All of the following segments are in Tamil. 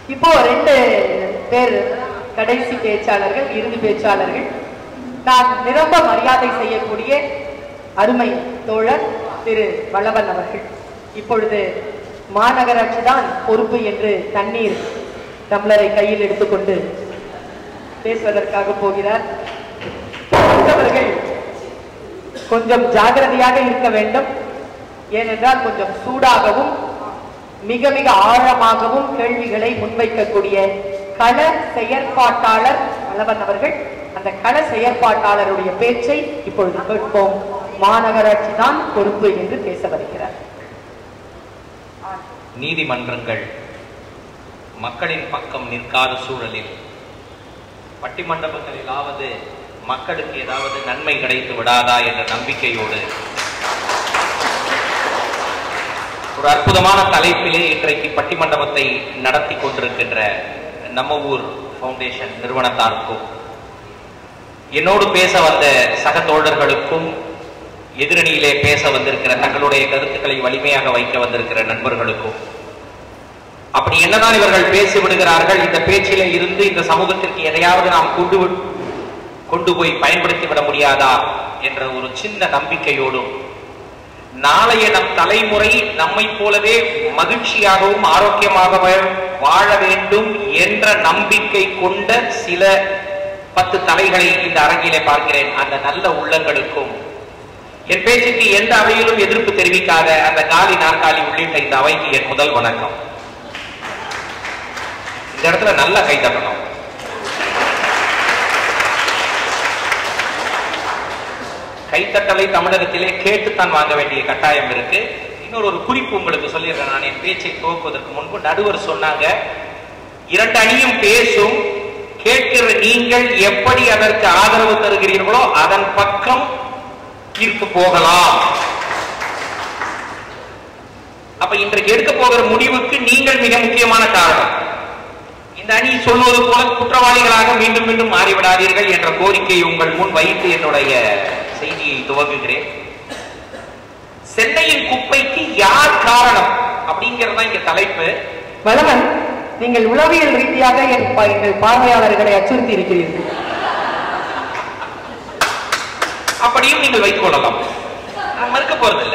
இப்போ ரெண்டு பேர் கடைசி பேச்சாளர்கள் இறுதி பேச்சாளர்கள் நான் நிரம்ப மரியாதை செய்யக்கூடிய அருமை தோழர் திரு வல்லவன் அவர்கள் இப்பொழுது மாநகராட்சி தான் பொறுப்பு என்று தண்ணீர் டம்ளரை கையில் எடுத்துக்கொண்டு பேசுவதற்காக போகிறார் மற்றவர்கள் கொஞ்சம் ஜாகிரதையாக இருக்க வேண்டும் ஏனென்றால் கொஞ்சம் சூடாகவும் மிக மிக ஆழமாகவும் கேள்விகளை முன்வைக்கக்கூடிய கள செயற்பாட்டாளர் வல்லவன் அவர்கள் அந்த கள செயற்பாட்டாளருடைய பேச்சை இப்பொழுது கேட்போம் மாநகராட்சி தான் பொறுப்பு என்று பேச வருகிறார் நீதிமன்றங்கள் மக்களின் பக்கம் நிற்காத சூழலில் பட்டிமண்டபங்களிலாவது மக்களுக்கு ஏதாவது நன்மை கிடைத்து விடாதா என்ற நம்பிக்கையோடு ஒரு அற்புதமான தலைப்பிலே இன்றைக்கு பட்டிமண்டபத்தை நடத்தி கொண்டிருக்கின்ற நம்ம ஊர் ஃபவுண்டேஷன் நிறுவனத்தாருக்கும் என்னோடு பேச வந்த சக தோழர்களுக்கும் எதிரணியிலே பேச வந்திருக்கிற தங்களுடைய கருத்துக்களை வலிமையாக வைக்க வந்திருக்கிற நண்பர்களுக்கும் அப்படி என்னதான் இவர்கள் பேசி விடுகிறார்கள் இந்த பேச்சிலே இருந்து இந்த சமூகத்திற்கு எதையாவது நாம் கொண்டு வி- கொண்டு போய் பயன்படுத்தி விட முடியாதா என்ற ஒரு சின்ன நம்பிக்கையோடும் நாளைய நம் தலைமுறை நம்மை போலவே மகிழ்ச்சியாகவும் ஆரோக்கியமாகவும் வாழ வேண்டும் என்ற நம்பிக்கை கொண்ட சில பத்து தலைகளை இந்த அரங்கிலே பார்க்கிறேன் அந்த நல்ல உள்ளங்களுக்கும் என் பேச்சுக்கு எந்த அவையிலும் எதிர்ப்பு தெரிவிக்காத அந்த காலி நாற்காலி உள்ளிட்ட இந்த அவைக்கு என் முதல் வணக்கம் இந்த இடத்துல நல்லா கை தட்டணும் கைத்தட்டலை தமிழகத்திலே கேட்டுத்தான் வாங்க வேண்டிய கட்டாயம் இருக்கு இன்னொரு ஒரு குறிப்பு உங்களுக்கு சொல்லிடுறேன் நான் என் பேச்சை துவக்குவதற்கு முன்பு நடுவர் சொன்னாங்க இரண்டு அணியும் பேசும் கேட்கிற நீங்கள் எப்படி அதற்கு ஆதரவு தருகிறீர்களோ அதன் பக்கம் ஈர்த்து போகலாம் அப்ப இன்றைக்கு எடுக்க போகிற முடிவுக்கு நீங்கள் மிக முக்கியமான காரணம் இந்த அணி சொல்வது போல குற்றவாளிகளாக மீண்டும் மீண்டும் மாறிவிடாதீர்கள் என்ற கோரிக்கையை உங்கள் முன் வைத்து என்னுடைய செய்தியை துவங்குகிறேன் சென்னையின் குப்பைக்கு யார் காரணம் அப்படிங்கறதுதான் இங்க தலைப்பு வல்லவன் நீங்கள் உளவியல் ரீதியாக என் ப- எங்கள் பார்வையாளர்களை அச்சுறுத்தி இருக்கிறீர்கள் அப்படியும் நீங்கள் வைத்துக் கொள்ளலாம் நான் மறுக்க போறதில்லை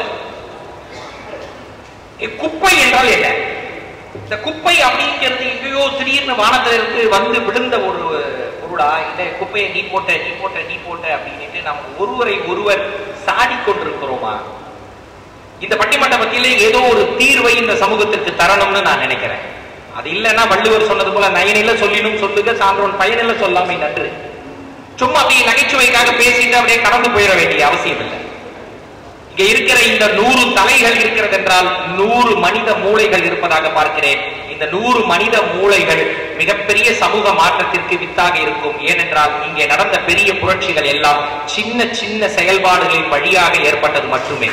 இ- குப்பை என்றால் என்ன இந்த குப்பை அப்படிங்கிறது எங்கேயோ திடீர்னு வானத்திலிருந்து வந்து விழுந்த ஒரு பொருளா இந்த குப்பையை நீ போட்ட நீ போட்ட நீ போட்ட அப்படின்னுட்டு நாம் ஒருவரை ஒருவர் சாடி கொண்டிருக்கிறோமா இந்த பட்டிமண்டபத்திலே ஏதோ ஒரு தீர்வை இந்த சமூகத்திற்கு தரணும்னு நான் நினைக்கிறேன் அது இல்லைன்னா வள்ளுவர் சொன்னது போல நயனில சொல்லினும் சொல்லுக சான்றோன் பயனில சொல்லாமை நன்று சும்மா அப்படியே நகைச்சுவைக்காக பேசிட்டு அப்படியே கடந்து போயிட வேண்டிய அவசியம் இல்லை இங்க இருக்கிற இந்த நூறு தலைகள் இருக்கிறது என்றால் நூறு மனித மூளைகள் இருப்பதாக பார்க்கிறேன் இந்த நூறு மனித மூளைகள் மிகப்பெரிய சமூக மாற்றத்திற்கு வித்தாக இருக்கும் ஏனென்றால் இங்கே நடந்த பெரிய புரட்சிகள் எல்லாம் சின்ன சின்ன செயல்பாடுகளின் வழியாக ஏற்பட்டது மட்டுமே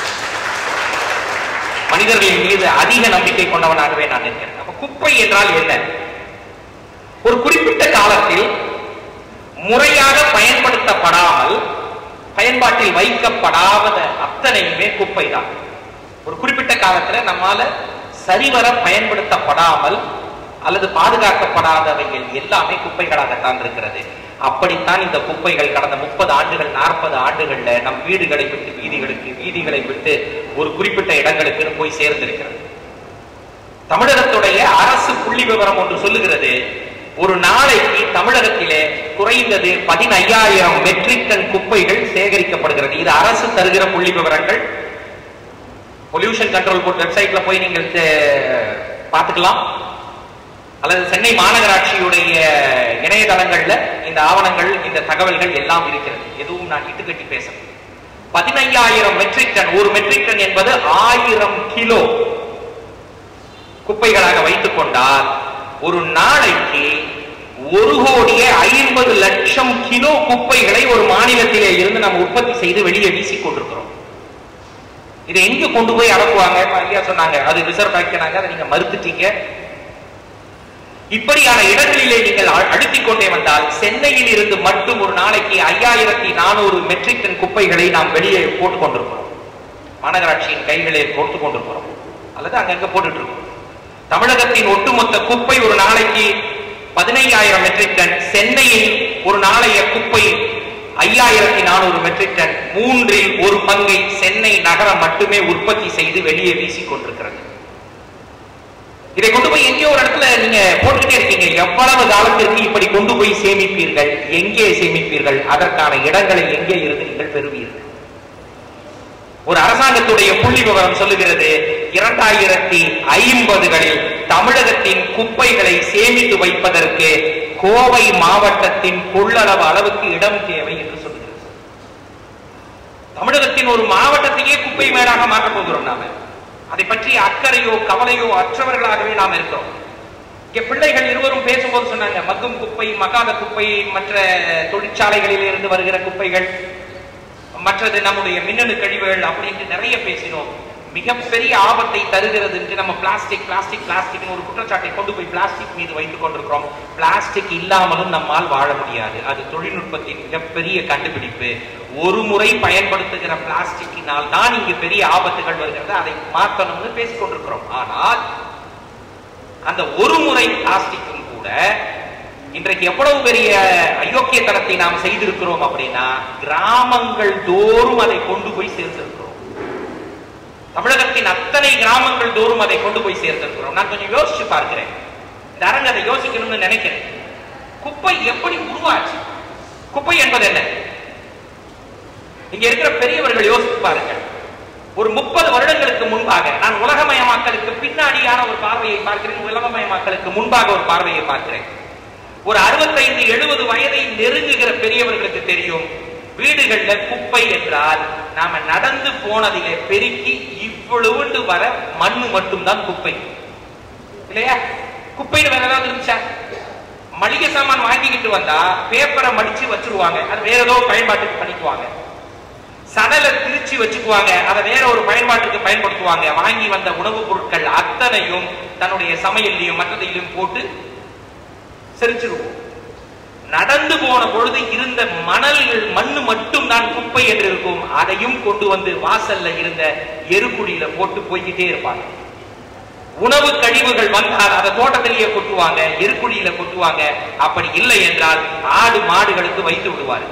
மனிதர்களின் மீது அதிக நம்பிக்கை கொண்டவனாகவே நான் இருக்கிறேன் அப்ப குப்பை என்றால் என்ன ஒரு குறிப்பிட்ட காலத்தில் முறையாக பயன்படுத்தப்படாமல் பயன்பாட்டில் வைக்கப்படாத அத்தனையுமே குப்பை தான் ஒரு குறிப்பிட்ட காலத்துல நம்மால சரிவர பயன்படுத்தப்படாமல் அல்லது பாதுகாக்கப்படாதவைகள் எல்லாமே குப்பைகளாகத்தான் இருக்கிறது அப்படித்தான் இந்த குப்பைகள் கடந்த முப்பது ஆண்டுகள் நாற்பது ஆண்டுகள்ல நம் வீடுகளை விட்டு வீதிகளுக்கு வீதிகளை விட்டு ஒரு குறிப்பிட்ட இடங்களுக்கு போய் சேர்ந்திருக்கிறது தமிழகத்துடைய அரசு புள்ளி விவரம் ஒன்று சொல்லுகிறது ஒரு நாளைக்கு தமிழகத்திலே குறைந்தது பதினையாயிரம் மெட்ரிக் டன் குப்பைகள் சேகரிக்கப்படுகிறது இது அரசு தருகிற புள்ளி விவரங்கள் பொல்யூஷன் கண்ட்ரோல் போர்ட் வெப்சைட்ல போய் நீங்கள் தே- பார்த்துக்கலாம் அல்லது சென்னை மாநகராட்சியுடைய இணையதளங்கள்ல இந்த ஆவணங்கள் இந்த தகவல்கள் எல்லாம் இருக்கிறது எதுவும் நான் இட்டுக்கட்டி பேசணும் பதினையாயிரம் மெட்ரிக் டன் ஒரு மெட்ரிக் டன் என்பது ஆயிரம் கிலோ குப்பைகளாக வைத்துக் கொண்டால் ஒரு நாளைக்கு ஒரு கோடியே ஐம்பது லட்சம் கிலோ குப்பைகளை ஒரு மாநிலத்திலே இருந்து நாம் உற்பத்தி செய்து வெளியே வீசிக் கொண்டிருக்கிறோம் இதை எங்க கொண்டு போய் அடக்குவாங்க இப்ப ஐயா சொன்னாங்க அது ரிசர்வ் பேங்க் அதை நீங்க மறுத்துட்டீங்க இப்படியான இடங்களிலே நீங்கள் அ- அழுத்திக் கொண்டே வந்தால் சென்னையில் இருந்து மட்டும் ஒரு நாளைக்கு ஐயாயிரத்தி நானூறு மெட்ரிக் டன் குப்பைகளை நாம் வெளியே போட்டுக் கொண்டிருக்கிறோம் மாநகராட்சியின் கைகளில் கொடுத்து கொண்டிருக்கிறோம் அல்லது அங்கங்க போட்டுட்டு இருக்கோம் தமிழகத்தின் ஒட்டுமொத்த குப்பை ஒரு நாளைக்கு பதினையாயிரம் மெட்ரிக் டன் சென்னையில் ஒரு நாளைய குப்பை ஐயாயிரத்தி நானூறு மெட்ரிக் டன் மூன்றில் ஒரு பங்கை சென்னை நகரம் மட்டுமே உற்பத்தி செய்து வெளியே வீசிக் கொண்டிருக்கிறது இதை கொண்டு போய் எங்கேயோ ஒரு இடத்துல நீங்க போட்டுக்கிட்டே இருக்கீங்க எவ்வளவு காலத்திற்கு இப்படி கொண்டு போய் சேமிப்பீர்கள் எங்கே சேமிப்பீர்கள் அதற்கான இடங்களை எங்கே இருந்து நீங்கள் பெறுவீர்கள் ஒரு அரசாங்கத்துடைய புள்ளி விவரம் சொல்லுகிறது இரண்டாயிரத்தி ஐம்பதுகளில் தமிழகத்தின் குப்பைகளை சேமித்து வைப்பதற்கு கோவை மாவட்டத்தின் கொள்ளளவு அளவுக்கு இடம் தேவை என்று சொல்லுகிறது தமிழகத்தின் ஒரு மாவட்டத்தையே குப்பை மேடாக மாற்றப் போகிறோம் நாம அதை பற்றி அக்கறையோ கவலையோ அற்றவர்களாகவே நாம் இருக்கிறோம் இங்க பிள்ளைகள் இருவரும் பேசும்போது சொன்னாங்க மக்கும் குப்பை மக்காத குப்பை மற்ற தொழிற்சாலைகளில் இருந்து வருகிற குப்பைகள் மற்றது நம்முடைய மின்னணு கழிவுகள் அப்படின்ட்டு நிறைய பேசினோம் மிகப்பெரிய ஆபத்தை தருகிறது என்று நம்ம பிளாஸ்டிக் பிளாஸ்டிக் பிளாஸ்டிக் ஒரு குற்றச்சாட்டை கொண்டு போய் பிளாஸ்டிக் மீது வைத்துக் கொண்டிருக்கிறோம் பிளாஸ்டிக் இல்லாமலும் நம்மால் வாழ முடியாது அது தொழில்நுட்பத்தின் மிகப்பெரிய கண்டுபிடிப்பு ஒரு முறை பயன்படுத்துகிற பிளாஸ்டிக்கினால் தான் இங்கு பெரிய ஆபத்துகள் வருகிறது அதை மாற்றணும்னு பேசிக் கொண்டிருக்கிறோம் ஆனால் அந்த ஒரு முறை பிளாஸ்டிக்கும் கூட இன்றைக்கு எவ்வளவு பெரிய அயோக்கியத்தனத்தை நாம் செய்திருக்கிறோம் அப்படின்னா கிராமங்கள் தோறும் அதை கொண்டு போய் சேர்த்திருக்கிறோம் தமிழகத்தின் அத்தனை கிராமங்கள் தோறும் அதை கொண்டு போய் சேர்த்திருக்கிறோம் நான் கொஞ்சம் யோசிச்சு பார்க்கிறேன் இந்த அரங்கு அதை யோசிக்கணும்னு நினைக்கிறேன் குப்பை எப்படி உருவாச்சு குப்பை என்பது என்ன இங்க இருக்கிற பெரியவர்கள் யோசித்து பாருங்கள் ஒரு முப்பது வருடங்களுக்கு முன்பாக நான் உலகமயமாக்கலுக்கு பின்னாடியான ஒரு பார்வையை பார்க்கிறேன் உலகமயமாக்கலுக்கு முன்பாக ஒரு பார்வையை பார்க்கிறேன் ஒரு அறுபத்தைந்து எழுபது வயதை நெருங்குகிற பெரியவர்களுக்கு தெரியும் வீடுகள்ல குப்பை என்றால் நாம நடந்து போனதிலே பெருக்கி இவ்வளவுண்டு வர மண்ணு மட்டும்தான் குப்பை இல்லையா குப்பைன்னு வேற ஏதாவது இருந்துச்சா மளிகை சாமான் வாங்கிக்கிட்டு வந்தா பேப்பரை மடிச்சு வச்சிருவாங்க அது வேற ஏதோ பயன்பாட்டுக்கு பண்ணிக்குவாங்க சணலை திரிச்சு வச்சுக்குவாங்க அதை வேற ஒரு பயன்பாட்டுக்கு பயன்படுத்துவாங்க வாங்கி வந்த உணவுப் பொருட்கள் அத்தனையும் தன்னுடைய சமையல்லையும் மற்றதையும் போட்டு செரிச்சிருவோம் நடந்து போன பொழுது இருந்த மணல்கள் மண்ணு மட்டும் தான் குப்பை என்று இருக்கும் அதையும் கொண்டு வந்து வாசல்ல இருந்த எருக்குழியில போட்டு போய்கிட்டே இருப்பாங்க உணவு கழிவுகள் வந்தால் அதை தோட்டத்திலேயே கொட்டுவாங்க எருக்குழியில கொட்டுவாங்க அப்படி இல்லை என்றால் ஆடு மாடுகளுக்கு வைத்து விடுவார்கள்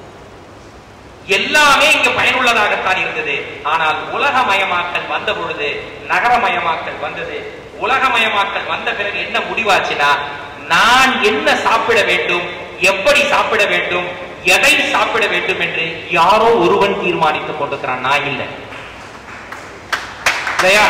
எல்லாமே இங்க பயனுள்ளதாகத்தான் இருந்தது ஆனால் உலகமயமாக்கல் வந்த பொழுது நகரமயமாக்கல் வந்தது உலகமயமாக்கல் வந்த பிறகு என்ன முடிவாச்சுன்னா நான் என்ன சாப்பிட வேண்டும் எப்படி சாப்பிட வேண்டும் எதை சாப்பிட வேண்டும் என்று யாரோ ஒருவன் தீர்மானித்துக் கொண்டிருக்கிறான் நான் இல்லை இல்லையா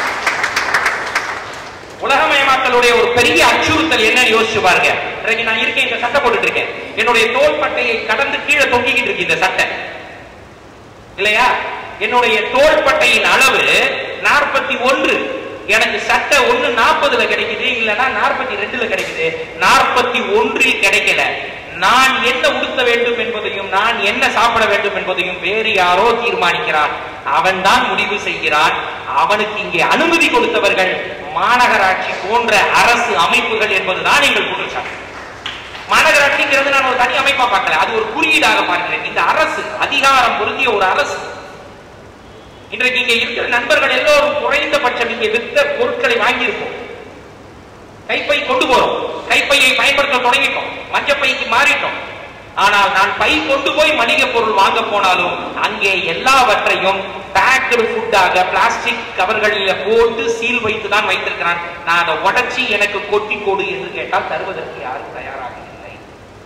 உலகமயமாக்கலுடைய ஒரு பெரிய அச்சுறுத்தல் என்ன யோசிச்சு பாருங்க இன்றைக்கு நான் இருக்கேன் இந்த சட்டை போட்டுட்டு இருக்கேன் என்னுடைய தோல் பட்டையை கடந்து கீழே தொங்கிக்கிட்டு இருக்கு இந்த சட்டை இல்லையா என்னுடைய தோல் பட்டையின் அளவு நாற்பத்தி ஒன்று எனக்கு சட்டை ஒண்ணு நாற்பதுல கிடைக்குது இல்லைன்னா நாற்பத்தி ரெண்டுல கிடைக்குது நாற்பத்தி ஒன்றில் கிடைக்கல நான் என்ன உடுத்த வேண்டும் என்பதையும் நான் என்ன சாப்பிட வேண்டும் என்பதையும் வேறு யாரோ தீர்மானிக்கிறான் அவன் தான் முடிவு செய்கிறான் அவனுக்கு இங்கே அனுமதி கொடுத்தவர்கள் மாநகராட்சி போன்ற அரசு அமைப்புகள் என்பதுதான் எங்கள் குற்றச்சாட்டு மாநகராட்சிங்கிறது நான் ஒரு தனி அமைப்பா பார்க்கல அது ஒரு குறியீடாக பார்க்கிறேன் இந்த அரசு அதிகாரம் பொருந்திய ஒரு அரசு இன்றைக்கு இங்க இருக்கிற நண்பர்கள் எல்லோரும் குறைந்தபட்சம் இங்கே வித்த பொருட்களை வாங்கியிருப்போம் கைப்பை கொண்டு போறோம் கைப்பையை பயன்படுத்த தொடங்கிட்டோம் மஞ்சப்பைக்கு மாறிட்டோம் ஆனால் நான் பை கொண்டு போய் மளிகை பொருள் வாங்க போனாலும் அங்கே எல்லாவற்றையும் பேக்கடு ஃபுட்டாக பிளாஸ்டிக் கவர்களில் போட்டு சீல் வைத்து தான் வைத்திருக்கிறான் நான் அதை உடைச்சி எனக்கு கொட்டி கொடு என்று கேட்டால் தருவதற்கு யாரும் தயாராக இல்லை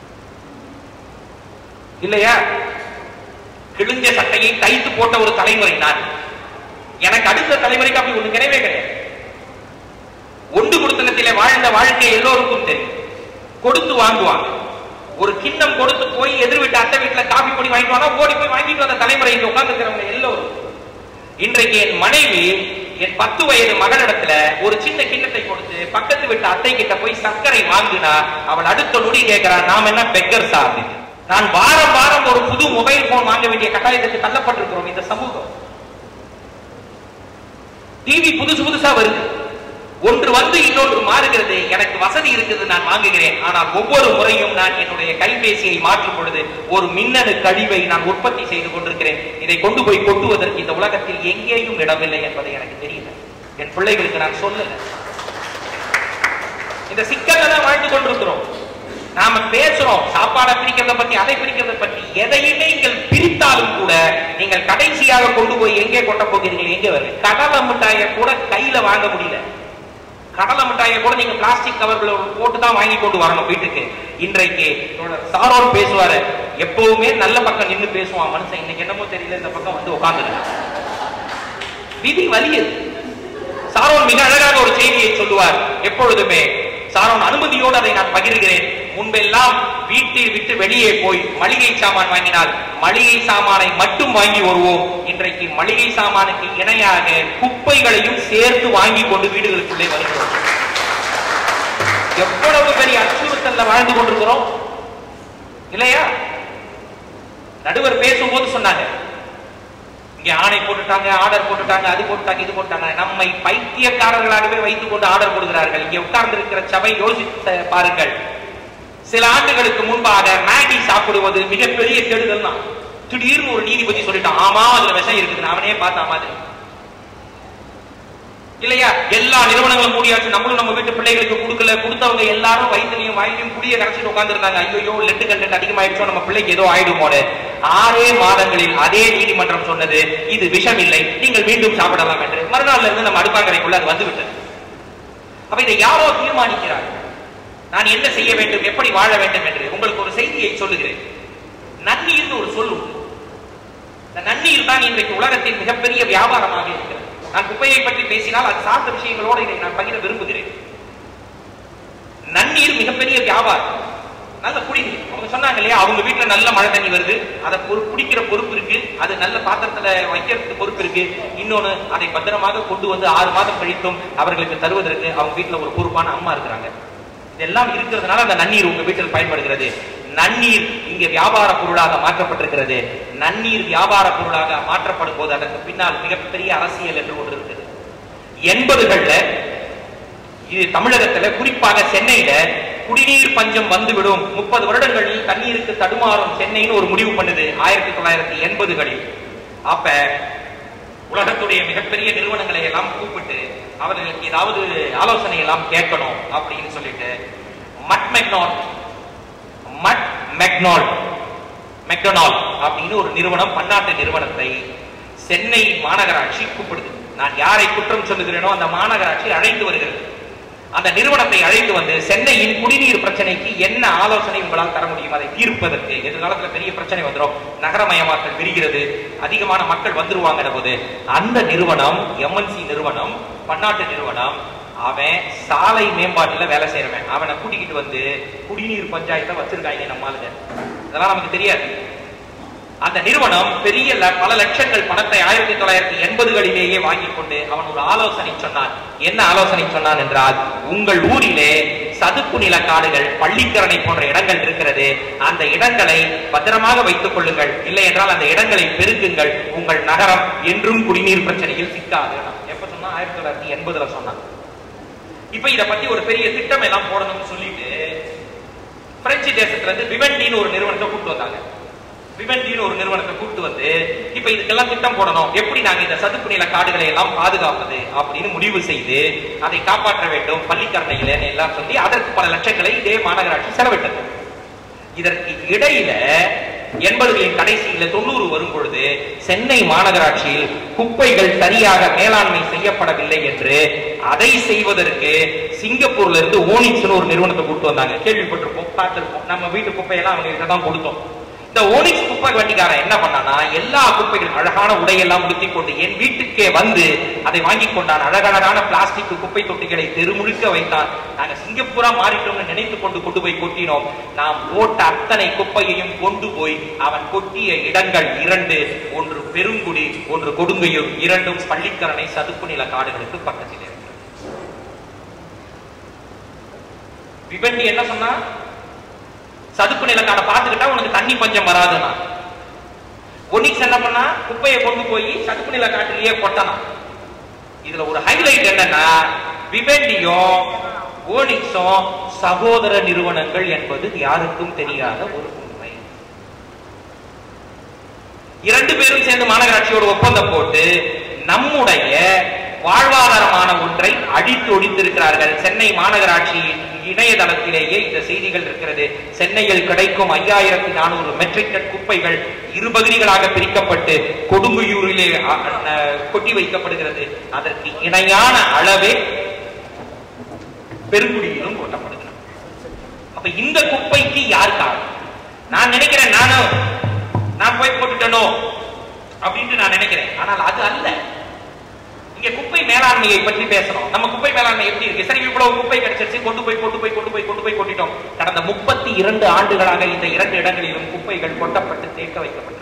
இல்லையா கிழிஞ்ச சட்டையை தைத்து போட்ட ஒரு தலைமுறை நான் எனக்கு அடுத்த தலைமுறைக்கு அப்படி ஒண்ணு கிடையவே கிடையாது ஒன்று கொடுத்தனத்திலே வாழ்ந்த வாழ்க்கை எல்லோருக்கும் தெரியும் கொடுத்து வாங்குவாங்க ஒரு கிண்ணம் கொடுத்து போய் எதிர் வீட்டு அத்தை வீட்டுல காபி பொடி வாங்கிட்டு வாங்க ஓடி போய் வாங்கிட்டு வந்த தலைமுறை இங்க உட்கார்ந்துக்கிறவங்க எல்லோரும் இன்றைக்கு என் மனைவி என் பத்து வயது மகளிடத்துல ஒரு சின்ன கிண்ணத்தை கொடுத்து பக்கத்து வீட்டு அத்தை கிட்ட போய் சர்க்கரை வாங்குனா அவள் அடுத்த நொடி கேட்கிறான் நாம என்ன பெக்கர் சார் நான் வாரம் வாரம் ஒரு புது மொபைல் போன் வாங்க வேண்டிய கட்டாயத்துக்கு தள்ளப்பட்டிருக்கிறோம் இந்த சமூகம் டிவி புதுசு புதுசா வருது ஒன்று வந்து இன்னொன்று மாறுகிறது எனக்கு வசதி இருக்குது நான் வாங்குகிறேன் ஆனால் ஒவ்வொரு முறையும் நான் என்னுடைய கைபேசியை மாற்றும் பொழுது ஒரு மின்னணு கழிவை நான் உற்பத்தி செய்து கொண்டிருக்கிறேன் இதை கொண்டு போய் கொட்டுவதற்கு இந்த உலகத்தில் எங்கேயும் இடமில்லை என்பதை எனக்கு தெரியல என் பிள்ளைகளுக்கு நான் சொல்லல இந்த சிக்கல்ல தான் வாழ்ந்து கொண்டிருக்கிறோம் நாம பேசுறோம் சாப்பாடை பிரிக்கிறத பத்தி அதை பிரிக்கிறத பத்தி எதையுமே நீங்கள் பிரித்தாலும் கூட நீங்கள் கடைசியாக கொண்டு போய் எங்கே கொட்ட போகிறீர்கள் எங்கே வருது கடலை மிட்டாயை கூட கையில வாங்க முடியல கடலை மிட்டாயை கூட நீங்க பிளாஸ்டிக் கவர்ல போட்டு தான் வாங்கி கொண்டு வரணும் வீட்டுக்கு இன்றைக்கு சாரோன் பேசுவாரு எப்பவுமே நல்ல பக்கம் நின்னு பேசுவான் மனுஷன் இன்னைக்கு என்னமோ தெரியல இந்த பக்கம் வந்து உட்கார்ந்து விதி வலியது சாரோன் மிக அழகாக ஒரு செய்தியை சொல்லுவார் எப்பொழுதுமே சாரோன் அனுமதியோடு அதை நான் பகிர்கிறேன் முன்பெல்லாம் வீட்டில் விட்டு வெளியே போய் மளிகை சாமான் வாங்கினால் மளிகை சாமானை மட்டும் வாங்கி வருவோம் இன்றைக்கு மளிகை சாமானுக்கு இணையாக குப்பைகளையும் சேர்த்து வாங்கி கொண்டு வீடுகளுக்குள்ளே வருகிறோம் எவ்வளவு பெரிய அச்சுறுத்தல்ல வாழ்ந்து கொண்டிருக்கிறோம் இல்லையா நடுவர் பேசும்போது சொன்னாங்க இங்க ஆணை போட்டுட்டாங்க ஆர்டர் போட்டுட்டாங்க அது போட்டுட்டாங்க இது போட்டாங்க நம்மை பைத்தியக்காரர்களாகவே வைத்துக் கொண்டு ஆர்டர் போடுகிறார்கள் இங்கே உட்கார்ந்து இருக்கிற சபை யோசித்து பாருங்கள் சில ஆண்டுகளுக்கு முன்பாக மேகி சாப்பிடுவது மிகப்பெரிய கெடுதல் தான் திடீர்னு ஒரு நீதிபதி சொல்லிட்டான் ஆமா அதுல விஷம் இருக்குது அவனே பார்த்த மாதிரி இல்லையா எல்லா நிறுவனங்களும் மூடியாச்சு நம்மளும் நம்ம வீட்டு பிள்ளைகளுக்கு கொடுக்கல கொடுத்தவங்க எல்லாரும் வயிற்றுலையும் வாயிலையும் புளிய கரைச்சிட்டு உட்கார்ந்து இருந்தாங்க ஐயோ லெட்டு கண்டென்ட் அதிகமாயிடுச்சோ நம்ம பிள்ளைக்கு ஏதோ ஆயிடுமோன்னு ஆறே மாதங்களில் அதே நீதிமன்றம் சொன்னது இது விஷம் இல்லை நீங்கள் மீண்டும் சாப்பிடலாம் என்று மறுநாள்ல இருந்து நம்ம அடுப்பாங்கரைக்குள்ள அது வந்து விட்டது அப்ப இதை யாரோ தீர்மானிக்கிறார் நான் என்ன செய்ய வேண்டும் எப்படி வாழ வேண்டும் என்று உங்களுக்கு ஒரு செய்தியை சொல்லுகிறேன் நன்னீர்னு ஒரு சொல் உண்டு இந்த நன்னீர் தான் இன்றைக்கு உலகத்தின் மிகப்பெரிய வியாபாரமாக இருக்கிறது நான் குப்பையை பற்றி பேசினால் அது சார்ந்த விஷயங்களோடு இதை நான் பகிர விரும்புகிறேன் நன்னீர் மிகப்பெரிய வியாபாரம் நல்ல குடிநீர் அவங்க சொன்னாங்க இல்லையா அவங்க வீட்டுல நல்ல மழை தண்ணி வருது அதை பொறு- குடிக்கிற பொறுப்பு இருக்கு அது நல்ல பாத்திரத்துல வைக்கிறதுக்கு பொறுப்பு இருக்கு இன்னொன்னு அதை பத்திரமாக கொண்டு வந்து ஆறு மாதம் கழித்தும் அவர்களுக்கு தருவதற்கு அவங்க வீட்டுல ஒரு பொறுப்பான அம்மா இருக்கிறாங்க இதெல்லாம் இருக்கிறதுனால அந்த நன்னீர் உங்க வீட்டில் பயன்படுகிறது நன்னீர் இங்க வியாபார பொருளாக மாற்றப்பட்டிருக்கிறது நன்னீர் வியாபார பொருளாக மாற்றப்படும் போது அதற்கு பின்னால் மிகப்பெரிய அரசியல் என்று ஒன்று இருக்குது எண்பதுகள்ல இது தமிழகத்துல குறிப்பாக சென்னையில குடிநீர் பஞ்சம் வந்துவிடும் முப்பது வருடங்களில் தண்ணீருக்கு தடுமாறும் சென்னைன்னு ஒரு முடிவு பண்ணுது ஆயிரத்தி தொள்ளாயிரத்தி எண்பதுகளில் அப்ப உலகத்துடைய மிகப்பெரிய நிறுவனங்களை எல்லாம் கூப்பிட்டு அவர்களுக்கு ஏதாவது ஆலோசனை எல்லாம் கேட்கணும் அப்படின்னு சொல்லிட்டு மட் மெக்னால் மட் மெக்னால் மெக்டொனால் அப்படின்னு ஒரு நிறுவனம் பன்னாட்டு நிறுவனத்தை சென்னை மாநகராட்சி கூப்பிடுது நான் யாரை குற்றம் சொல்லுகிறேனோ அந்த மாநகராட்சி அழைத்து வருகிறது அந்த நிறுவனத்தை அழைத்து வந்து சென்னையின் குடிநீர் பிரச்சனைக்கு என்ன ஆலோசனை உங்களால் தர முடியும் அதை தீர்ப்பதற்கு எதிர்காலத்துல பெரிய பிரச்சனை வந்துடும் நகரமயமாக்கல் விரிகிறது அதிகமான மக்கள் வந்துருவாங்கிற போது அந்த நிறுவனம் எம்என்சி நிறுவனம் பன்னாட்டு நிறுவனம் அவன் சாலை மேம்பாட்டுல வேலை செய்யறவன் அவனை கூட்டிக்கிட்டு வந்து குடிநீர் பஞ்சாயத்தை வச்சிருக்காங்க நம்ம ஆளுங்க இதெல்லாம் நமக்கு தெரியாது அந்த நிறுவனம் பெரிய ல- பல லட்சங்கள் பணத்தை ஆயிரத்தி தொள்ளாயிரத்தி எண்பதுகளிலேயே வாங்கி கொண்டு அவன் ஒரு ஆலோசனை சொன்னான் என்ன ஆலோசனை சொன்னான் என்றால் உங்கள் ஊரிலே சதுப்பு நில காடுகள் பள்ளிக்கரணை போன்ற இடங்கள் இருக்கிறது அந்த இடங்களை பத்திரமாக வைத்துக் கொள்ளுங்கள் இல்லை என்றால் அந்த இடங்களை பெருக்குங்கள் உங்கள் நகரம் என்றும் குடிநீர் பிரச்சனையில் சிக்காது எப்ப சொன்னா ஆயிரத்தி தொள்ளாயிரத்தி எண்பதுல சொன்னான் இப்ப இத பத்தி ஒரு பெரிய திட்டம் எல்லாம் போடணும்னு சொல்லிட்டு பிரெஞ்சு தேசத்துல இருந்து விவண்டின்னு ஒரு நிறுவனத்தை கூப்பிட்டு வந்தாங்க விவண்டின்னு ஒரு நிறுவனத்தை கூப்பிட்டு வந்து இப்ப இதுக்கெல்லாம் திட்டம் போடணும் எப்படி நாங்க இந்த சதுப்பு நில காடுகளை எல்லாம் பாதுகாப்பது அப்படின்னு முடிவு செய்து அதை காப்பாற்ற வேண்டும் பள்ளிக்கரணையில எல்லாம் சொல்லி அதற்கு பல லட்சங்களை இதே மாநகராட்சி செலவிட்டது இதற்கு இடையில எண்பதுகளின் கடைசியில தொண்ணூறு வரும் பொழுது சென்னை மாநகராட்சியில் குப்பைகள் சரியாக மேலாண்மை செய்யப்படவில்லை என்று அதை செய்வதற்கு சிங்கப்பூர்ல இருந்து ஓனிக்ஸ்னு ஒரு நிறுவனத்தை கூட்டு வந்தாங்க கேள்விப்பட்டிருப்போம் பார்த்திருப்போம் நம்ம வீட்டு குப்பையெல்லாம் அவங்க கிட்ட தான் கொடுத்தோம் இந்த ஓனிக்ஸ் குப்பை வண்டிக்காரன் என்ன பண்ணானா எல்லா குப்பைகள் அழகான உடையெல்லாம் உடுத்திக் கொண்டு என் வீட்டுக்கே வந்து அதை வாங்கி கொண்டான் அழகழகான பிளாஸ்டிக் குப்பை தொட்டிகளை தெருமுழுக்க வைத்தான் நாங்க சிங்கப்பூரா மாறிட்டோம்னு நினைத்து கொண்டு கொண்டு போய் கொட்டினோம் நாம் போட்ட அத்தனை குப்பையையும் கொண்டு போய் அவன் கொட்டிய இடங்கள் இரண்டு ஒன்று பெருங்குடி ஒன்று கொடுங்கையூர் இரண்டும் பள்ளிக்கரணை சதுப்பு நில காடுகளுக்கு பக்கத்தில் இருக்கிறது விபண்டி என்ன சொன்னா சதுப்பு நிலக்காடை பார்த்துக்கிட்டா உனக்கு தண்ணி பஞ்சம் வராதுன்னா ஒனிக்ஸ் என்ன பண்ணா குப்பையை கொண்டு போய் சதுப்பு நில காட்டிலேயே கொட்டணும் இதுல ஒரு ஹைலைட் என்னன்னா விவெண்டியும் ஓனிக்ஸும் சகோதர நிறுவனங்கள் என்பது யாருக்கும் தெரியாத ஒரு உண்மை இரண்டு பேரும் சேர்ந்து மாநகராட்சியோட ஒப்பந்தம் போட்டு நம்முடைய வாழ்வாதாரமான ஒன்றை அடித்து ஒழித்திருக்கிறார்கள் சென்னை மாநகராட்சியின் இணையதளத்திலேயே இந்த செய்திகள் இருக்கிறது சென்னையில் கிடைக்கும் ஐயாயிரத்தி நானூறு மெட்ரிக் டன் குப்பைகள் இரு பகுதிகளாக பிரிக்கப்பட்டு கொடுங்கையூரிலே அ, அ, கொட்டி வைக்கப்படுகிறது அதற்கு இணையான அளவே பெருங்குடியிலும் கொட்டப்படுகிறது அப்ப இந்த குப்பைக்கு யார் காரணம் நான் நினைக்கிறேன் நானும் நான் போய் போட்டுட்டனோ அப்படின்ட்டு நான் நினைக்கிறேன் ஆனால் அது அல்ல இங்க குப்பை மேலாண்மையை பற்றி பேசணும் நம்ம குப்பை மேலாண்மை எப்படி இருக்கு சரி இவ்வளவு குப்பை கிடைச்சிருச்சு கொண்டு போய் கொண்டு போய் கொண்டு போய் கொண்டு போய் கொட்டிட்டோம் கடந்த முப்பத்தி இரண்டு ஆண்டுகளாக இந்த இரண்டு இடங்களிலும் குப்பைகள் கொட்டப்பட்டு தேக்க வைக்கப்பட்டிருக்கிறது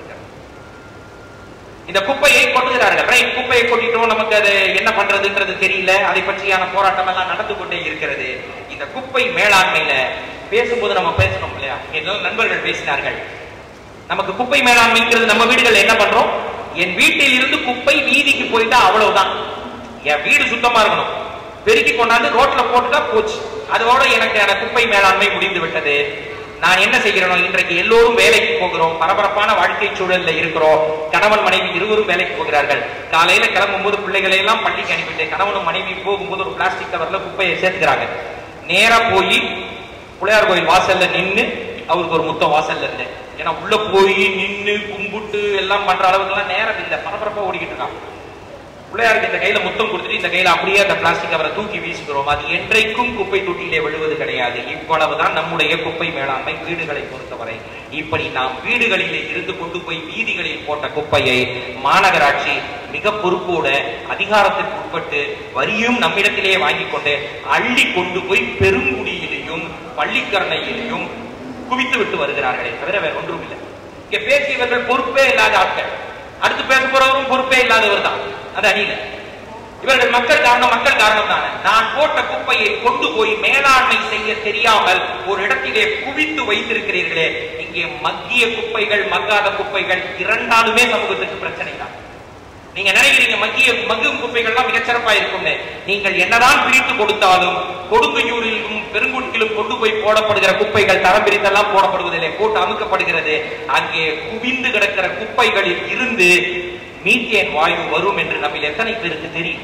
இந்த குப்பையை கொட்டுகிறார்கள் ரைட் குப்பையை கொட்டிட்டோம் நமக்கு அது என்ன பண்றதுன்றது தெரியல அதை பற்றியான போராட்டம் எல்லாம் நடந்து கொண்டே இருக்கிறது இந்த குப்பை மேலாண்மையில பேசும்போது நம்ம பேசணும் இல்லையா இங்க எல்லாம் நண்பர்கள் பேசினார்கள் நமக்கு குப்பை மேலாண்மைங்கிறது நம்ம வீடுகள் என்ன பண்றோம் என் வீட்டில் இருந்து குப்பை வீதிக்கு போயிட்டா அவ்வளவுதான் என் வீடு சுத்தமா இருக்கணும் பெருக்கி கொண்டாந்து ரோட்ல போட்டுட்டா போச்சு அதோட எனக்கு அந்த குப்பை மேலாண்மை முடிந்து விட்டது நான் என்ன செய்கிறோம் இன்றைக்கு எல்லோரும் வேலைக்கு போகிறோம் பரபரப்பான வாழ்க்கை சூழல்ல இருக்கிறோம் கணவன் மனைவி இருவரும் வேலைக்கு போகிறார்கள் காலையில கிளம்பும் போது பிள்ளைகளை எல்லாம் பள்ளிக்கு அனுப்பிட்டு கணவனும் மனைவி போகும்போது ஒரு பிளாஸ்டிக் கவர்ல குப்பையை சேர்த்துக்கிறாங்க நேரா போய் பிள்ளையார் கோயில் வாசல்ல நின்னு அவருக்கு ஒரு முத்தம் வாசல்ல இருந்து ஏன்னா உள்ள போய் நின்னு கும்பிட்டு எல்லாம் பண்ற அளவுக்கு எல்லாம் நேரம் இல்ல பரபரப்பா ஓடிக்கிட்டு இருக்கான் பிள்ளையாருக்கு இந்த கையில முத்தம் கொடுத்துட்டு இந்த கையில அப்படியே அந்த பிளாஸ்டிக் கவரை தூக்கி வீசுகிறோம் அது என்றைக்கும் குப்பை தொட்டியிலே விழுவது கிடையாது இவ்வளவுதான் நம்முடைய குப்பை மேலாண்மை வீடுகளை பொறுத்தவரை இப்படி நாம் வீடுகளிலே இருந்து கொண்டு போய் வீதிகளில் போட்ட குப்பையை மாநகராட்சி மிக பொறுப்போட அதிகாரத்திற்கு உட்பட்டு வரியும் நம்மிடத்திலேயே வாங்கி கொண்டு அள்ளி கொண்டு போய் பெருங்குடியிலையும் பள்ளிக்கரணையிலையும் குவித்து விட்டு வருகிறார்களே தவிர வேற ஒன்றும் இல்லை இங்க பேசியவர்கள் பொறுப்பே இல்லாத ஆட்கள் அடுத்து பேச போறவரும் பொறுப்பே இல்லாதவர் தான் அது அணியில இவர்கள் மக்கள் காரணம் மக்கள் காரணம் தானே நான் போட்ட குப்பையை கொண்டு போய் மேலாண்மை செய்ய தெரியாமல் ஒரு இடத்திலே குவித்து வைத்திருக்கிறீர்களே இங்கே மக்கிய குப்பைகள் மக்காத குப்பைகள் இரண்டாலுமே சமூகத்துக்கு பிரச்சனை தான் நீங்க நினைக்கிறீங்க மக்கிய மக்கும் குப்பைகள்லாம் மிகச்சிறப்பா இருக்கும்னு நீங்கள் என்னதான் பிரித்து கொடுத்தாலும் கொடுங்கையூரிலும் பெருங்குடியிலும் கொண்டு போய் போடப்படுகிற குப்பைகள் தரம் பிரித்தெல்லாம் போடப்படுவதில்லை போட்டு அமுக்கப்படுகிறது அங்கே குவிந்து கிடக்கிற குப்பைகளில் இருந்து மீத்தேன் வாயு வரும் என்று நம்மில் எத்தனை பேருக்கு தெரியும்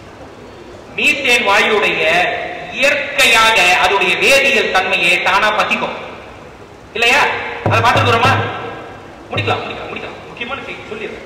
மீத்தேன் வாயுடைய இயற்கையாக அதோடைய வேதியியல் தன்மையை தானா பத்திக்கும் இல்லையா அதை பார்த்துக்கிறோமா முடிக்கலாம் முடிக்கலாம் முடிக்கலாம் முக்கியமான செய்தி சொல்லிடுறேன்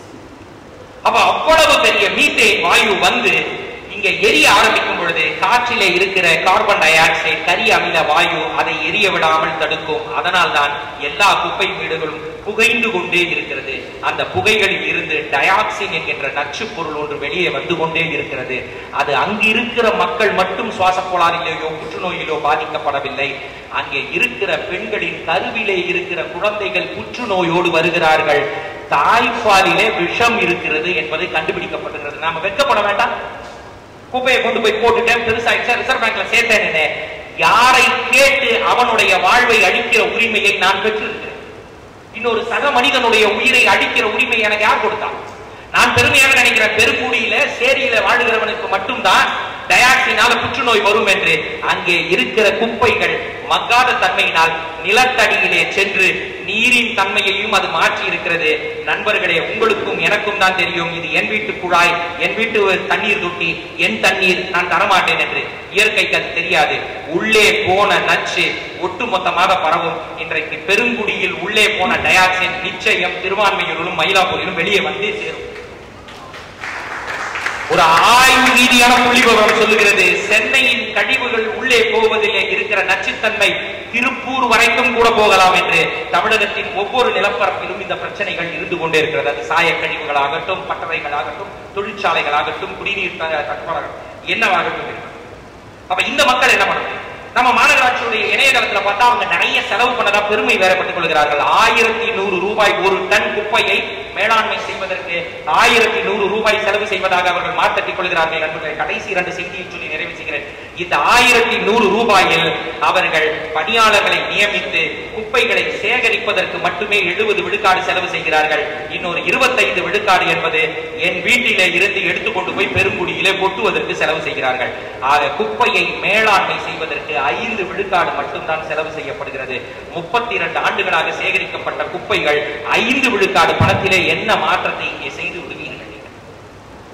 அப்ப அவ்வளவு பெரிய மீத்தேன் வாயு வந்து இங்க எரிய ஆரம்பிக்கும் பொழுது காற்றிலே இருக்கிற கார்பன் டை ஆக்சைடு கரி அமில வாயு அதை எரிய விடாமல் தடுக்கும் அதனால் தான் எல்லா குப்பை வீடுகளும் புகைந்து கொண்டே இருக்கிறது அந்த புகைகளில் இருந்து டயாக்சின் என்கின்ற நச்சு பொருள் ஒன்று வெளியே வந்து கொண்டே இருக்கிறது அது அங்கு இருக்கிற மக்கள் மட்டும் சுவாச கோளாறிலேயோ புற்றுநோயிலோ பாதிக்கப்படவில்லை அங்கே இருக்கிற பெண்களின் கருவிலே இருக்கிற குழந்தைகள் புற்றுநோயோடு வருகிறார்கள் தாய்ப்பாலிலே விஷம் இருக்கிறது என்பதை கண்டுபிடிக்கப்பட்டிருக்கிறது நாம வெட்கப்பட வேண்டாம் குப்பையை கொண்டு போய் போட்டுட்டேன் பெருசாயிடுச்சா ரிசர்வ் பேங்க்ல சேர்த்தேன் யாரை கேட்டு அவனுடைய வாழ்வை அழிக்கிற உரிமையை நான் பெற்றிருக்கிறேன் இன்னொரு சக மனிதனுடைய உயிரை அழிக்கிற உரிமை எனக்கு யார் கொடுத்தா நான் பெருமையாக நினைக்கிற பெருங்குடியில சேரியில வாழுகிறவனுக்கு மட்டும்தான் டயாக்சினால புற்றுநோய் வரும் என்று அங்கே இருக்கிற குப்பைகள் மக்காத தன்மையினால் நிலத்தடியிலே சென்று நீரின் தன்மையையும் அது மாற்றி இருக்கிறது நண்பர்களே உங்களுக்கும் எனக்கும் தான் தெரியும் இது என் வீட்டு குழாய் என் வீட்டு தண்ணீர் தொட்டி என் தண்ணீர் நான் தரமாட்டேன் என்று இயற்கைக்கு அது தெரியாது உள்ளே போன நச்சு ஒட்டுமொத்தமாக பரவும் இன்றைக்கு பெருங்குடியில் உள்ளே போன டயாக்சின் நிச்சயம் திருவான்மையூரிலும் மயிலாப்பூரிலும் வெளியே வந்தே சேரும் ஒரு ஆய்வு ரீதியான புள்ளி விவரம் சொல்லுகிறது சென்னையின் கழிவுகள் உள்ளே போவதிலே இருக்கிற நச்சுத்தன்மை திருப்பூர் வரைக்கும் கூட போகலாம் என்று தமிழகத்தின் ஒவ்வொரு நிலப்பரப்பிலும் இந்த பிரச்சனைகள் இருந்து கொண்டே இருக்கிறது அது சாய கழிவுகளாகட்டும் பட்டறைகளாகட்டும் தொழிற்சாலைகளாகட்டும் குடிநீர் த- தட்டுப்பாடாகட்டும் என்னவாகட்டும் இருக்கட்டும். அப்ப இந்த மக்கள் என்ன பண்ணணும் நம்ம மாநகராட்சியுடைய இணையதளத்துல பார்த்தா அவங்க நிறைய செலவு பண்ணதா பெருமை வேறப்பட்டுக் கொள்கிறார்கள் ஆயிரத்தி நூறு ரூபாய் ஒரு டன் குப்பையை மேலாண்மை செய்வதற்கு ஆயிரத்தி நூறு ரூபாய் செலவு செய்வதாக அவர்கள் மாற்றட்டிக் கொள்கிறார்கள் நண்பர்களே கடைசி இரண்டு செய்தியை சொல்லி நிறைவு செய்கிறேன் இந்த ஆயிரத்தி நூறு ரூபாயில் அவர்கள் பணியாளர்களை நியமித்து குப்பைகளை சேகரிப்பதற்கு மட்டுமே எழுபது விழுக்காடு செலவு செய்கிறார்கள் இன்னொரு இருபத்தைந்து விழுக்காடு என்பது என் வீட்டிலே இருந்து எடுத்துக்கொண்டு போய் பெருங்குடியிலே கொட்டுவதற்கு செலவு செய்கிறார்கள் ஆக குப்பையை மேலாண்மை செய்வதற்கு ஐந்து விழுக்காடு மட்டும்தான் செலவு செய்யப்படுகிறது முப்பத்தி இரண்டு ஆண்டுகளாக சேகரிக்கப்பட்ட குப்பைகள் ஐந்து விழுக்காடு பணத்திலே என்ன மாற்றத்தை இங்கே செய்து விடுவீர்கள் நீங்கள்?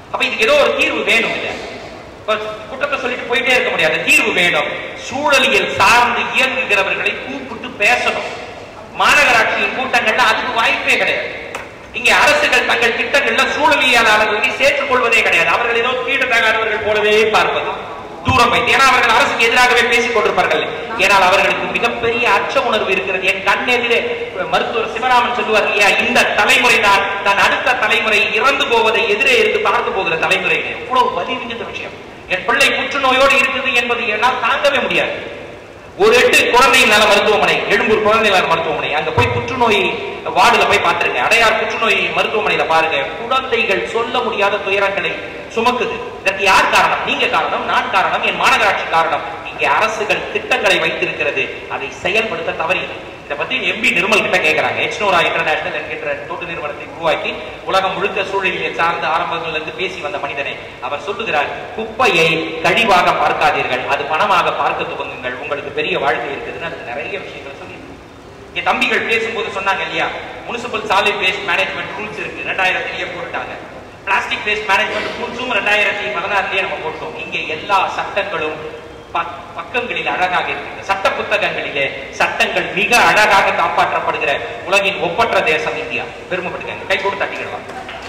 அப்ப இதுக்கு ஏதோ ஒரு தீர்வு வேணும் இல்ல இப்ப குற்றத்தை சொல்லிட்டு போயிட்டே இருக்க முடியாது தீர்வு வேணும் சூழலியல் சார்ந்து இயங்குகிறவர்களை கூப்பிட்டு பேசணும் மாநகராட்சியின் கூட்டங்கள்ல அதுக்கு வாய்ப்பே கிடையாது இங்கே அரசுகள் தங்கள் திட்டங்கள்ல சூழலியலாளர்களை சேர்த்துக் கொள்வதே கிடையாது அவர்கள் ஏதோ கீழத்தகாதவர்கள் போலவே பார்ப்பது தூரம் வைத்து ஏன்னா அவர்கள் அரசுக்கு எதிராகவே பேசிக் கொண்டிருப்பார்கள் ஏனால் அவர்களுக்கு மிகப்பெரிய அச்ச உணர்வு இருக்கிறது என் கண்ணெதிரே மருத்துவர் சிவராமன் சொல்லுவார் இல்லையா இந்த தலைமுறை தான் தன் அடுத்த தலைமுறை இறந்து போவதை எதிரே இருந்து பார்த்து போகிற தலைமுறை எவ்வளவு வலி மிகுந்த விஷயம் என் பிள்ளை புற்றுநோயோடு இருக்குது என்பதை என்னால் தாங்கவே முடியாது ஒரு எட்டு குழந்தை நல மருத்துவமனை எழும்பூர் குழந்தை நல மருத்துவமனை அங்க போய் புற்றுநோய் வார்டுல போய் பார்த்திருங்க அடையார் புற்றுநோய் மருத்துவமனையில பாருங்க குழந்தைகள் சொல்ல முடியாத துயரங்களை சுமக்குது இதற்கு யார் காரணம் நீங்க காரணம் நான் காரணம் என் மாநகராட்சி காரணம் இங்கே அரசுகள் திட்டங்களை வைத்திருக்கிறது அதை செயல்படுத்த தவறியது இதை பத்தி எம்பி நிர்மல் கிட்ட கேட்கறாங்க எச்னோரா இன்டர்நேஷனல் என்கின்ற தொண்டு நிறுவனத்தை உருவாக்கி உலகம் முழுக்க சூழலியல் சார்ந்த ஆரம்பங்கள்ல இருந்து பேசி வந்த மனிதனே அவர் சொல்லுகிறார் குப்பையை கழிவாக பார்க்காதீர்கள் அது பணமாக பார்க்க துவங்குங்கள் உங்களுக்கு பெரிய வாழ்க்கை இருக்குதுன்னு அதுக்கு நிறைய விஷயங்கள் சொல்லி இங்க தம்பிகள் பேசும்போது சொன்னாங்க இல்லையா municipal solid waste management rules இருக்கு ரெண்டாயிரத்திலேயே போட்டுட்டாங்க பிளாஸ்டிக் வேஸ்ட் மேனேஜ்மெண்ட் ரூல்ஸும் ரெண்டாயிரத்தி பதினாறுலயே நம்ம போட்டோம் இங்க எல்லா சட்டங்களும் பக்- பக்கங்களில் அழகாக இருக்கிறது சட்ட புத்தகங்களிலே சட்டங்கள் மிக அழகாக காப்பாற்றப்படுகிற உலகின் ஒப்பற்ற தேசம் இந்தியா பெருமைப்படுங்க கை கொடுத்து தட்டிக்கிடலாம்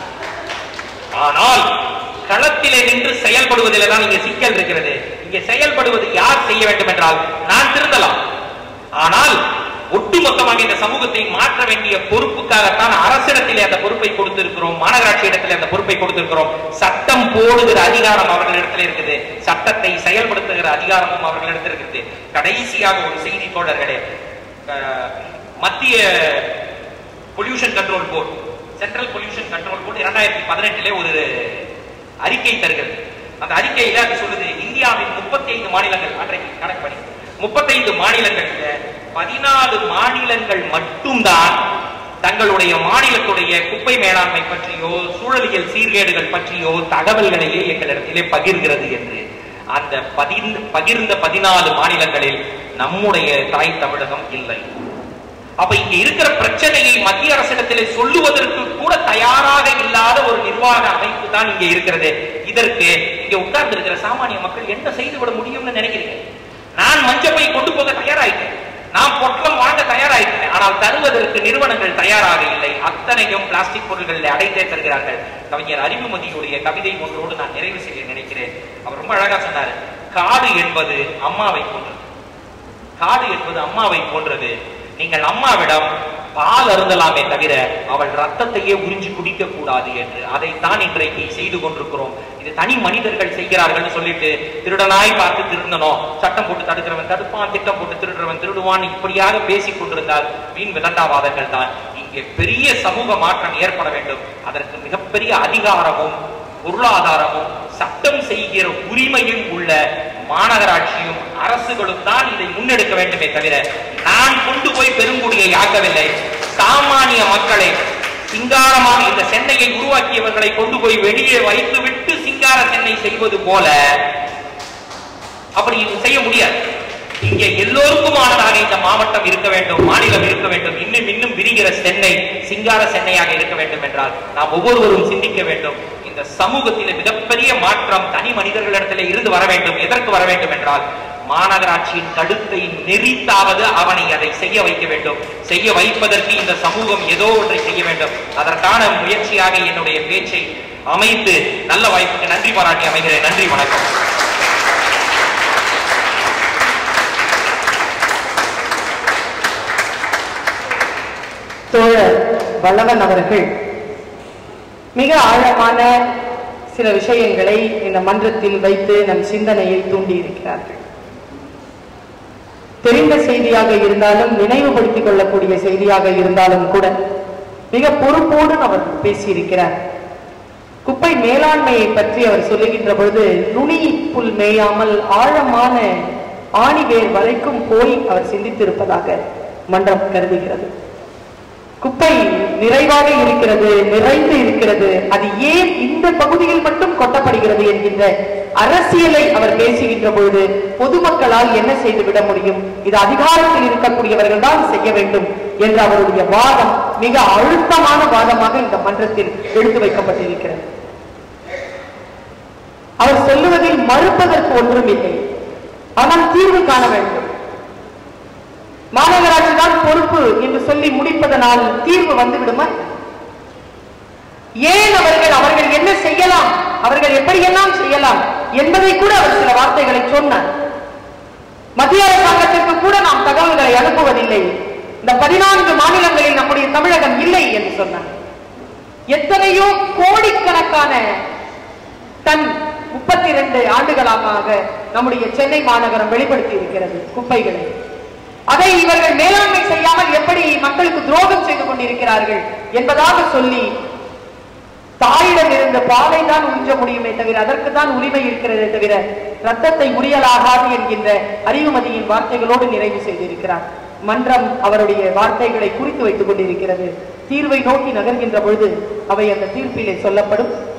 ஆனால் களத்திலே நின்று செயல்படுவதில் தான் இங்க சிக்கல் இருக்கிறது இங்க செயல்படுவது யார் செய்ய வேண்டும் என்றால் நான் திருந்தலாம் ஆனால் ஒட்டுமொத்தமாக இந்த சமூகத்தை மாற்ற வேண்டிய பொறுப்புக்காகத்தான் அரசிடத்திலே அந்த பொறுப்பை கொடுத்திருக்கிறோம் மாநகராட்சி இடத்திலே அந்த பொறுப்பை கொடுத்திருக்கிறோம் சட்டம் போடுகிற அதிகாரம் அவர்களிடத்தில் இருக்குது சட்டத்தை செயல்படுத்துகிற அதிகாரமும் அவர்களிடத்தில் இருக்குது கடைசியாக ஒரு செய்தி தோழர்களே அஹ், மத்திய pollution control board central pollution control board இரண்டாயிரத்தி பதினெட்டுல ஒரு அறிக்கை தருகிறது அந்த அறிக்கையில அது சொல்லுது இந்தியாவின் முப்பத்தி ஐந்து மாநிலங்கள் அன்றைக்கு கணக்கு பண்ணி முப்பத்தைந்து மாநிலங்கள்ல பதினாலு மாநிலங்கள் மட்டும்தான் தங்களுடைய மாநிலத்துடைய குப்பை மேலாண்மை பற்றியோ சூழலியல் சீர்கேடுகள் பற்றியோ தகவல்களையே எங்களிடத்திலே பகிர்கிறது என்று அந்த பதிந்து பகிர்ந்த பதினாலு மாநிலங்களில் நம்முடைய தாய் தமிழகம் இல்லை அப்ப இங்க இருக்கிற பிரச்சனையை மத்திய அரசிடத்திலே சொல்லுவதற்கு கூட தயாராக இல்லாத ஒரு நிர்வாக அமைப்பு தான் இங்க இருக்கிறது இதற்கு இங்க உட்கார்ந்து இருக்கிற சாமானிய மக்கள் என்ன செய்துவிட முடியும்னு நினைக்கிறீங்க நான் மஞ்சப்பை கொண்டு போக தயாராயிட்டேன் நான் பொட்டலம் வாங்க தயாராயிட்டேன் ஆனால் தருவதற்கு நிறுவனங்கள் தயாராக இல்லை அத்தனையும் பிளாஸ்டிக் பொருட்களில் அடைத்தே தருகிறார்கள் கவிஞர் அறிவுமதியுடைய கவிதை ஒன்றோடு நான் நிறைவு செய்ய நினைக்கிறேன் அவர் ரொம்ப அழகா சொன்னாரு காடு என்பது அம்மாவை போன்றது காடு என்பது அம்மாவை போன்றது நீங்கள் அம்மாவிடம் பால் அருந்தலாமே தவிர அவள் ரத்தத்தையே உறிஞ்சி குடிக்க கூடாது என்று அதைத்தான் இன்றைக்கு செய்து கொண்டிருக்கிறோம் இது தனி மனிதர்கள் செய்கிறார்கள் சொல்லிட்டு திருடனாய் பார்த்து திருந்தணும் சட்டம் போட்டு தடுக்கிறவன் தடுப்பான் திட்டம் போட்டு திருடுறவன் திருடுவான் இப்படியாக பேசிக் கொண்டிருந்தால் வீண் விதண்டாவாதங்கள் தான் இங்கே பெரிய சமூக மாற்றம் ஏற்பட வேண்டும் அதற்கு மிகப்பெரிய அதிகாரமும் பொருளாதாரமும் சட்டம் செய்கிற உரிமையும் உள்ள மாநகராட்சியும் அரசுகளும் தான் இதை முன்னெடுக்க வேண்டுமே தவிர நான் கொண்டு போய் பெருங்குடியை ஆக்கவில்லை சாமானிய மக்களை சிங்காரமாக இந்த சென்னையை உருவாக்கியவர்களை கொண்டு போய் வெளியே வைத்துவிட்டு சிங்கார சென்னை செய்வது போல அப்படி இது செய்ய முடியாது இங்கே எல்லோருக்குமானதாக இந்த மாவட்டம் இருக்க வேண்டும் மாநிலம் இருக்க வேண்டும் இன்னும் இன்னும் விரிகிற சென்னை சிங்கார சென்னையாக இருக்க வேண்டும் என்றால் நாம் ஒவ்வொருவரும் சிந்திக்க வேண்டும் இந்த சமூகத்திலே மிகப்பெரிய மாற்றம் தனி மனிதர்களிடத்திலே இருந்து வர வேண்டும் எதற்கு வர வேண்டும் என்றால் மாநகராட்சியின் கழுத்தை நெறித்தாவது அவனை அதை செய்ய வைக்க வேண்டும் செய்ய வைப்பதற்கு இந்த சமூகம் ஏதோ ஒன்றை செய்ய வேண்டும் அதற்கான முயற்சியாக என்னுடைய பேச்சை அமைத்து நல்ல வாய்ப்புக்கு நன்றி பாராட்டி அமைகிறேன் நன்றி வணக்கம் தோழர் வல்லவன் அவர்கள் மிக ஆழமான சில விஷயங்களை இந்த மன்றத்தில் வைத்து நம் சிந்தனையை தூண்டி இருக்கிறார்கள் தெரிந்த செய்தியாக இருந்தாலும் நினைவுபடுத்திக் கொள்ளக்கூடிய செய்தியாக இருந்தாலும் கூட மிக பொறுப்போடு அவர் பேசியிருக்கிறார் குப்பை மேலாண்மையை பற்றி அவர் சொல்லுகின்ற பொழுது நுனி புல் மேயாமல் ஆழமான ஆணிவேர் வரைக்கும் போய் அவர் சிந்தித்திருப்பதாக மன்றம் கருதுகிறது குப்பை நிறைவாக இருக்கிறது நிறைந்து இருக்கிறது அது ஏன் இந்த பகுதியில் மட்டும் கொட்டப்படுகிறது என்கின்ற அரசியலை அவர் பேசுகின்ற பொழுது பொதுமக்களால் என்ன செய்துவிட முடியும் இது அதிகாரத்தில் இருக்கக்கூடியவர்கள் தான் செய்ய வேண்டும் என்ற அவருடைய வாதம் மிக அழுத்தமான வாதமாக இந்த மன்றத்தில் எடுத்து வைக்கப்பட்டிருக்கிறது அவர் சொல்லுவதில் மறுப்பதற்கு ஒன்றும் இல்லை ஆனால் தீர்வு காண வேண்டும் மாநகராட்சி தான் பொறுப்பு என்று சொல்லி முடிப்பதனால் தீர்வு வந்துவிடுமா ஏன் அவர்கள் அவர்கள் என்ன செய்யலாம் அவர்கள் எப்படியெல்லாம் செய்யலாம் என்பதை கூட அவர் சில வார்த்தைகளை சொன்னார் மத்திய அரசாங்கத்திற்கு கூட நாம் தகவல்களை அனுப்புவதில்லை இந்த பதினான்கு மாநிலங்களில் நம்முடைய தமிழகம் இல்லை என்று சொன்னார் எத்தனையோ கோடிக்கணக்கான டன் முப்பத்தி இரண்டு ஆண்டுகளாக நம்முடைய சென்னை மாநகரம் வெளிப்படுத்தி இருக்கிறது குப்பைகளை அதை இவர்கள் மேலாண்மை செய்யாமல் எப்படி மக்களுக்கு துரோகம் செய்து கொண்டிருக்கிறார்கள் என்பதாக சொல்லி தாயிடம் இருந்த பாலை தான் உறிஞ்ச முடியுமே தவிர அதற்கு தான் உரிமை இருக்கிறதே தவிர ரத்தத்தை உரியலாகாது என்கின்ற அறிவுமதியின் வார்த்தைகளோடு நிறைவு செய்திருக்கிறார் மன்றம் அவருடைய வார்த்தைகளை குறித்து வைத்துக் கொண்டிருக்கிறது தீர்வை நோக்கி நகர்கின்ற பொழுது அவை அந்த தீர்ப்பிலே சொல்லப்படும்